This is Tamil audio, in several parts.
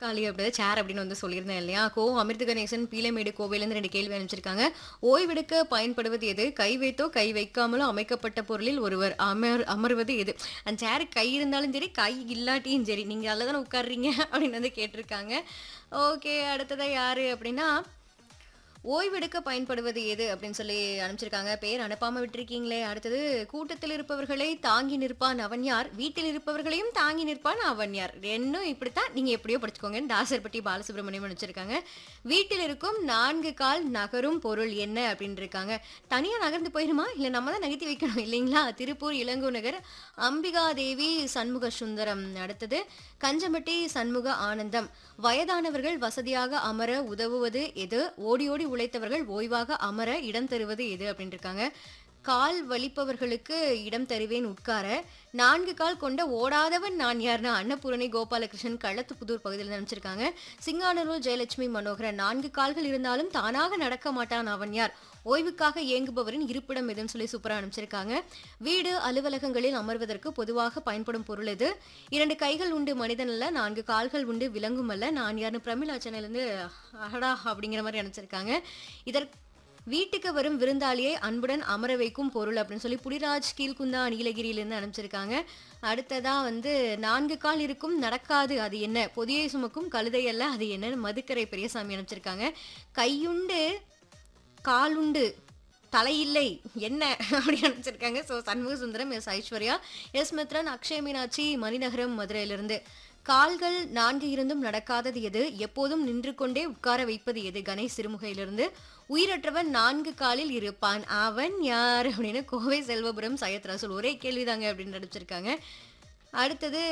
நாற்காலி அப்படியே சேர் அப்படின்னு வந்து சொல்லியிருந்தேன் இல்லையா கோ அமிர்த கணேசன் பீலமேடு கோவையிலேருந்து ரெண்டு கேள்வி அனுப்பிச்சிருக்காங்க ஓய்வெடுக்க பயன்படுவது எது கை வைத்தோ கை வைக்காமலோ அமைக்கப்பட்ட பொருளில் ஒருவர் அமர் அமர்வது எது அந்த சேரு கை இருந்தாலும் சரி கை இல்லாட்டியும் சரி நீங்கள் அதில் தானே உட்காடுறீங்க அப்படின்னு வந்து கேட்டிருக்காங்க ஓகே அடுத்ததா யாரு அப்படின்னா ஓய்வெடுக்க பயன்படுவது எது அப்படின்னு சொல்லி அனுப்பிச்சிருக்காங்க பேர் அனுப்பாம விட்டுருக்கீங்களே அடுத்தது கூட்டத்தில் இருப்பவர்களை தாங்கி நிற்பான் அவன் யார் வீட்டில் இருப்பவர்களையும் தாங்கி நிற்பான் அவன் யார் ரெண்டும் இப்படித்தான் நீங்க எப்படியோ படிச்சுக்கோங்க தாசர்பட்டி பாலசுப்ரமணியம் அனுப்பிச்சிருக்காங்க வீட்டில் இருக்கும் நான்கு கால் நகரும் பொருள் என்ன அப்படின்னு இருக்காங்க தனியா நகர்ந்து போயிருமா இல்ல நம்ம தான் நகர்த்தி வைக்கணும் இல்லைங்களா திருப்பூர் இளங்கோ நகர் அம்பிகா தேவி சண்முக சுந்தரம் அடுத்தது கஞ்சம்பட்டி சண்முக ஆனந்தம் வயதானவர்கள் வசதியாக அமர உதவுவது எது ஓடி ஓடி உழைத்தவர்கள் ஓய்வாக அமர இடம் தருவது எது அப்படின்னு இருக்காங்க கால் வலிப்பவர்களுக்கு இடம் தருவேன் உட்கார நான்கு கால் கொண்ட ஓடாதவன் நான் யார்னா அன்னபூரணி கோபாலகிருஷ்ணன் களத்துப்புதூர் பகுதியில் நினைச்சிருக்காங்க சிங்கானூர் ஜெயலட்சுமி மனோகரன் நான்கு கால்கள் இருந்தாலும் தானாக நடக்க மாட்டான் அவன் யார் ஓய்வுக்காக இயங்குபவரின் இருப்பிடம் எதுன்னு சொல்லி சூப்பரா அனுப்பிச்சிருக்காங்க வீடு அலுவலகங்களில் அமர்வதற்கு பொதுவாக பயன்படும் பொருள் எது இரண்டு கைகள் உண்டு மனிதன் அல்ல நான்கு கால்கள் உண்டு விலங்கும் அல்ல நான் யாருன்னு பிரமிளா சேனல்லேருந்து அடடா அப்படிங்கிற மாதிரி அனுப்பிச்சிருக்காங்க இதற்கு வீட்டுக்கு வரும் விருந்தாளியை அன்புடன் அமர வைக்கும் பொருள் அப்படின்னு சொல்லி புடிராஜ் கீழ்குந்தா நீலகிரியிலேருந்து அனுப்பிச்சிருக்காங்க அடுத்ததா வந்து நான்கு கால் இருக்கும் நடக்காது அது என்ன பொதியை சுமக்கும் கழுதை அல்ல அது என்னன்னு மதுக்கரை பெரியசாமி அனுப்பிச்சிருக்காங்க கையுண்டு காலுண்டு தலையில்லை என்ன அப்படி அனுப்பிச்சிருக்காங்க so Shanmuga Sundaram S Aishwarya S Mithran Akshaya Meenakshi Maninagaram மதுரையிலிருந்து கால்கள் நான்கு இருந்தும் நடக்காதது எது எப்போதும் நின்று கொண்டே உட்கார வைப்பது எது கணேஷ் சிறுமுகையிலிருந்து உயிரற்றவன் நான்கு காலில் இருப்பான் அவன் யார் அப்படின்னு கோவை செல்வபுரம் சையத் ரசூல் ஒரே கேள்விதாங்க அப்படின்னு நடிச்சிருக்காங்க அடுத்தது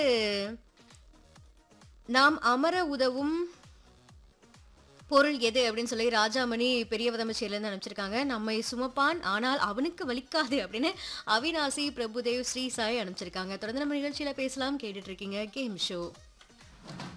நாம் அமர உதவும் பொருள் எது அப்படின்னு சொல்லி ராஜாமணி பெரியவதமச்சேரிலேருந்து அனுப்பிச்சிருக்காங்க நம்மை சுமப்பான் ஆனால் அவனுக்கு வலிக்காது அப்படின்னு அவினாசி பிரபுதேவ் ஸ்ரீ சாய் அனுப்பிச்சிருக்காங்க தொடர்ந்து நம்ம நிகழ்ச்சியில பேசலாம் கேட்டுட்டு இருக்கீங்க கேம் ஷோ